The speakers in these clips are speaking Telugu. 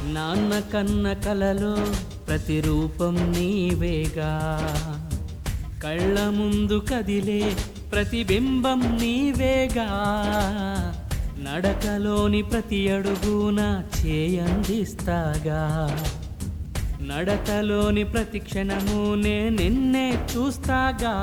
నాన్న కన్న కలలో ప్రతిరూపం నీవేగా కళ్ళ ముందు కదిలే ప్రతిబింబం నీవేగా నడకలోని ప్రతి అడుగున చేయందిస్తాగా నడకలోని ప్రతి క్షణము నే నిన్నే చూస్తాగా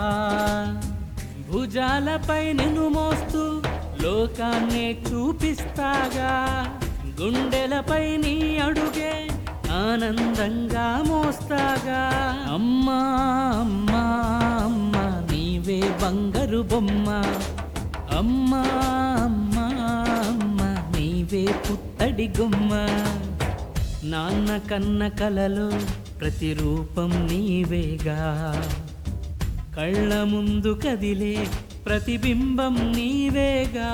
భుజాలపై నిన్ను మోస్తూ లోకాన్నే చూపిస్తాగా గుండెలపై నీ అడుగే ఆనందంగా మోస్తాగా అమ్మా అమ్మా అమ్మా నీవే బంగారు బొమ్మ అమ్మా అమ్మా అమ్మా నీవే పుత్తడి గుమ్మ నాన్న కన్న కలలో ప్రతిరూపం నీవేగా కళ్ళ ముందు కదిలే ప్రతిబింబం నీవేగా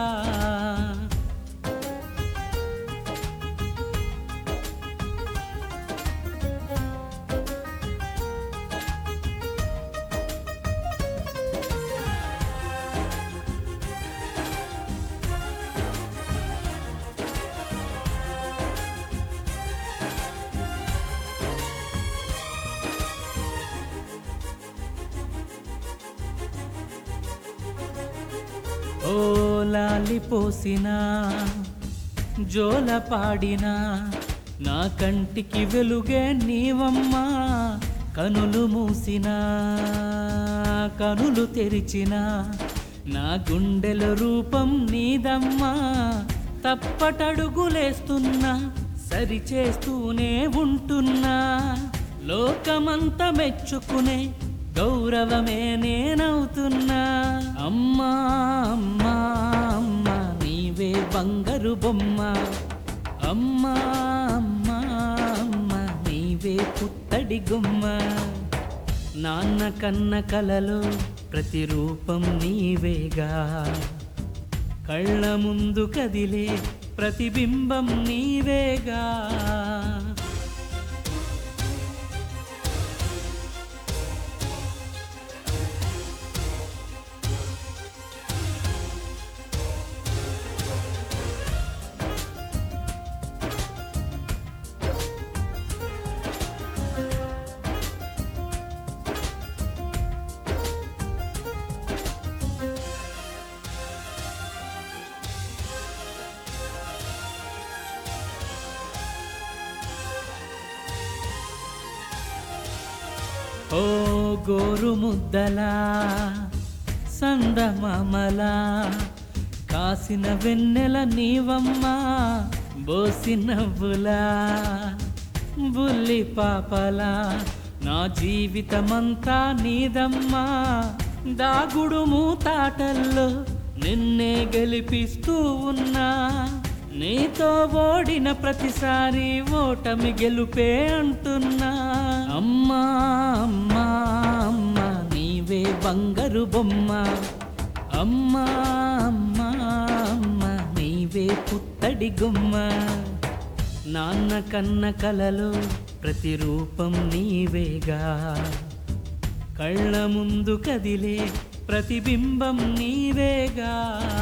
ఓ లాలి పోసినా జోల పాడినా నా కంటికి వెలుగే నీవమ్మా కనులు మూసినా కనులు తెరిచినా నా గుండెల రూపం నీదమ్మా తప్పటడుగులేస్తున్నా సరిచేస్తూనే ఉంటున్నా లోకమంత మెచ్చుకునే గౌరవమే నేనవుతున్నా అమ్మా అమ్మా అమ్మా నీవే బంగారు బొమ్మ అమ్మా అమ్మా అమ్మా నీవే పుత్తడి గుమ్మ నాన్న కన్న కలలో ప్రతిరూపం నీవేగా కళ్ళ ముందు కదిలే ప్రతిబింబం నీవేగా ఓ గోరు ముద్దలా సందమామలా కాసిన వెన్నెల నీవమ్మా బోసి నవ్వులా బుల్లి పాపలా నా జీవితమంతా నీదమ్మా దాగుడు మూతాటల్లో నిన్నే గెలిపిస్తూ ఉన్నా నీతో ఓడిన ప్రతిసారి ఓటమి గెలుపే అంటున్నా అమ్మా అమ్మా అమ్మా నీవే బంగారు బొమ్మ అమ్మా అమ్మా అమ్మా నీవే పుత్తడి గుమ్మ నాన్న కన్న కలలో ప్రతిరూపం నీవేగా కళ్ళ ముందు కదిలే ప్రతిబింబం నీవేగా